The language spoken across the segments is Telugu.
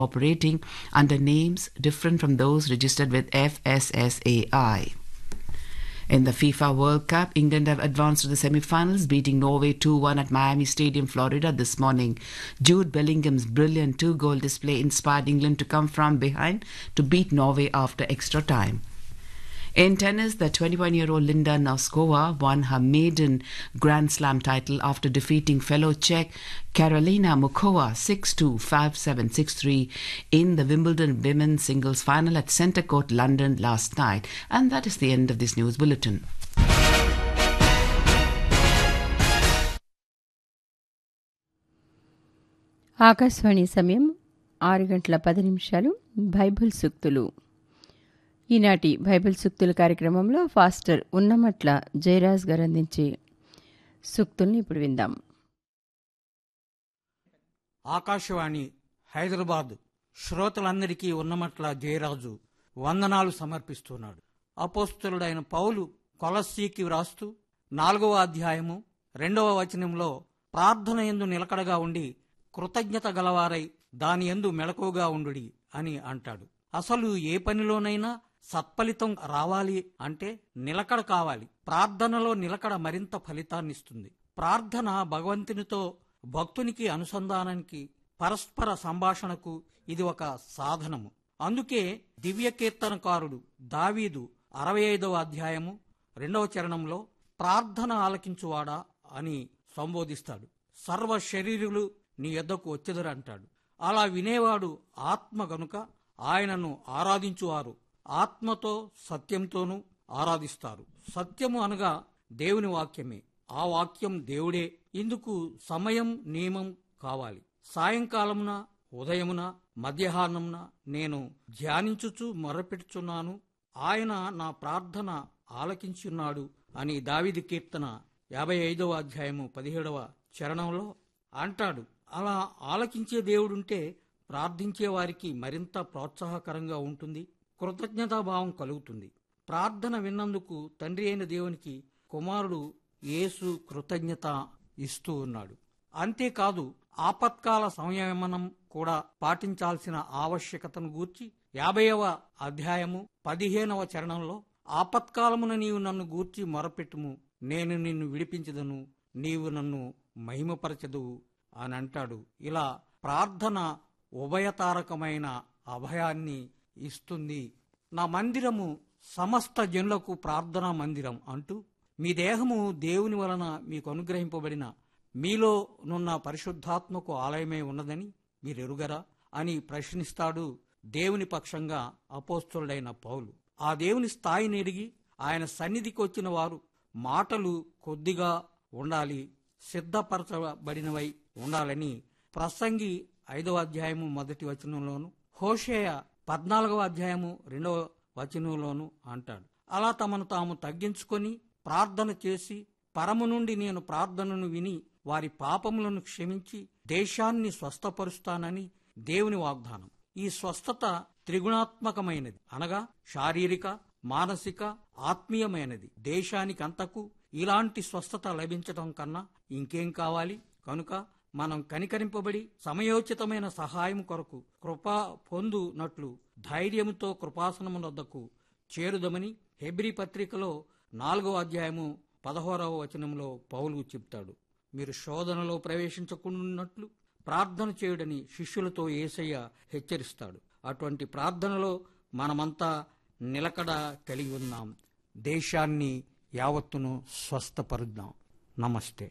operating under names different from those registered with FSSAI. In the FIFA World Cup, England have advanced to the semi-finals, beating Norway 2-1 at Miami Stadium, Florida this morning. Jude Bellingham's brilliant two-goal display inspired England to come from behind to beat Norway after extra time. In tennis, the 21-year-old Linda Noskova won her maiden Grand Slam title after defeating fellow Czech Karolina Mukova 6-2, 5-7, 6-3 in the Wimbledon women's singles final at Centre Court, London last night. And that is the end of this news bulletin. Akashvani సమయం ఆరు గంటల పది నిమిషాలు బైబిల్ సూక్తులు ఈనాటి బైబిల్ సూక్తుల కార్యక్రమంలో ఫాస్టర్ ఉన్నమట్ల జయరాజ్ గారు అందించే సూక్తుల్ని ఇప్పుడు విందాం ఆకాశవాణి హైదరాబాద్ శ్రోతలందరికీ ఉన్నమట్ల జయరాజు వందనాలు సమర్పిస్తున్నాడు అపోస్తులుడైన పౌలు కొలస్సీకి వ్రాస్తూ నాలుగవ అధ్యాయము రెండవ వచనంలో ప్రార్థన ఎందు నిలకడగా ఉండి కృతజ్ఞత గలవారై దాని ఎందు మెళకువగా ఉండుడి అని అంటాడు అసలు ఏ పనిలోనైనా సత్ఫలితం రావాలి అంటే నిలకడ కావాలి ప్రార్థనలో నిలకడ మరింత ఫలితాన్నిస్తుంది ప్రార్థన భగవంతునితో భక్తునికి అనుసంధానానికి పరస్పర సంభాషణకు ఇది ఒక సాధనము అందుకే దివ్య కీర్తనకారుడు దావీదు అరవై ఐదవ అధ్యాయము రెండవ చరణంలో ప్రార్థన ఆలకించువాడా అని సంబోధిస్తాడు సర్వ శరీరులు నీ యొద్దకు వచ్చెదరంటాడు అలా వినేవాడు ఆత్మ గనుక ఆయనను ఆరాధించువారు ఆత్మతో సత్యంతోనూ ఆరాధిస్తారు సత్యము అనగా దేవుని వాక్యమే ఆ వాక్యం దేవుడే ఇందుకు సమయం నియమం కావాలి సాయంకాలమున ఉదయమున మధ్యాహ్నమున నేను ధ్యానించుచు మొరపెట్టుచున్నాను ఆయన నా ప్రార్థన ఆలకించున్నాడు అని దావిది కీర్తన యాభై ఐదవ అధ్యాయము పదిహేడవ చరణంలో అంటాడు అలా ఆలకించే దేవుడుంటే ప్రార్థించే వారికి మరింత ప్రోత్సాహకరంగా ఉంటుంది కృతజ్ఞతాభావం కలుగుతుంది ప్రార్థన విన్నందుకు తండ్రి అయిన దేవునికి కుమారుడు యేసు కృతజ్ఞత ఇస్తూ ఉన్నాడు అంతేకాదు ఆపత్కాల సంయమనం కూడా పాటించాల్సిన ఆవశ్యకతను గూర్చి యాభైవ అధ్యాయము పదిహేనవ చరణంలో ఆపత్కాలమున నీవు నన్ను గూర్చి మొరపెట్టుము నేను నిన్ను విడిపించదను నీవు నన్ను మహిమపరచదువు అని అంటాడు ఇలా ప్రార్థన ఉభయతారకమైన అభయాన్ని ఇస్తుంది నా మందిరము సమస్త జనులకు ప్రార్థనా మందిరం అంటూ మీ దేహము దేవుని వలన మీకు అనుగ్రహింపబడిన మీలో నున్న పరిశుద్ధాత్మకు ఆలయమే ఉన్నదని మీరెరుగరా అని ప్రశ్నిస్తాడు దేవుని పక్షంగా అపోస్తుడైన పౌలు ఆ దేవుని స్థాయిని ఎరిగి ఆయన సన్నిధికి వచ్చిన వారు మాటలు కొద్దిగా ఉండాలి సిద్ధపరచబడినవై ఉండాలని ప్రసంగి ఐదవ అధ్యాయము మొదటి వచనంలోను హోషేయ పద్నాలుగవ అధ్యాయము రెండవ వచనంలోను అంటాడు అలా తమను తాము తగ్గించుకొని ప్రార్థన చేసి పరము నుండి నేను ప్రార్థనను విని వారి పాపములను క్షమించి దేశాన్ని స్వస్థపరుస్తానని దేవుని వాగ్దానం ఈ స్వస్థత త్రిగుణాత్మకమైనది అనగా శారీరక మానసిక ఆత్మీయమైనది దేశానికి అంతకు ఇలాంటి స్వస్థత లభించటం కన్నా ఇంకేం కావాలి కనుక మనం కనికరింపబడి సమయోచితమైన సహాయం కొరకు కృపా పొందునట్లు ధైర్యముతో కృపాసనమునొద్దకు చేరుదమని హెబ్రి పత్రికలో నాలుగో అధ్యాయము పదహారవ వచనంలో పౌలు చెప్తాడు మీరు శోధనలో ప్రవేశించకున్నట్లు ప్రార్థన చేయుడని శిష్యులతో ఏసయ్య హెచ్చరిస్తాడు అటువంటి ప్రార్థనలో మనమంతా నిలకడ కలిగి ఉన్నాం దేశాన్ని యావత్తును స్వస్థపరుద్దాం నమస్తే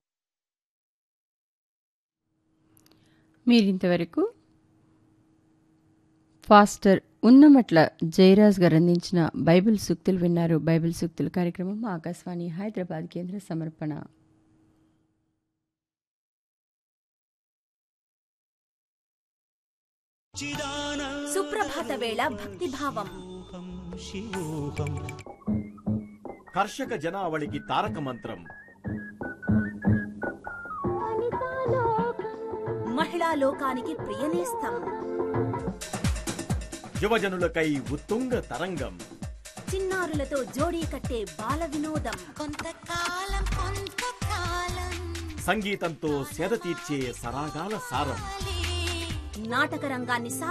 మీరింతవరకు ఫాస్టర్ ఉన్నమట్ల జయరాజ్ గారు అందించిన బైబిల్ సూక్తులు విన్నారు బైబిల్ సూక్తుల కార్యక్రమం ఆకాశవాణి హైదరాబాద్ కేంద్ర సమర్పణ సుప్రభాత వేళ భక్తిభావం కర్షక జనావళికి తారక మంత్రం మహిళా లోకానికి ప్రియనేస్తం యువజనులకై ఉత్తుంగ తరంగం చిన్నారులతో జోడీ కట్టే బాల వినోదం కొంతకాలం కొంతకాలం సంగీతంతో సేద తీర్చే సరాగాల సారం నాటక రంగాన్ని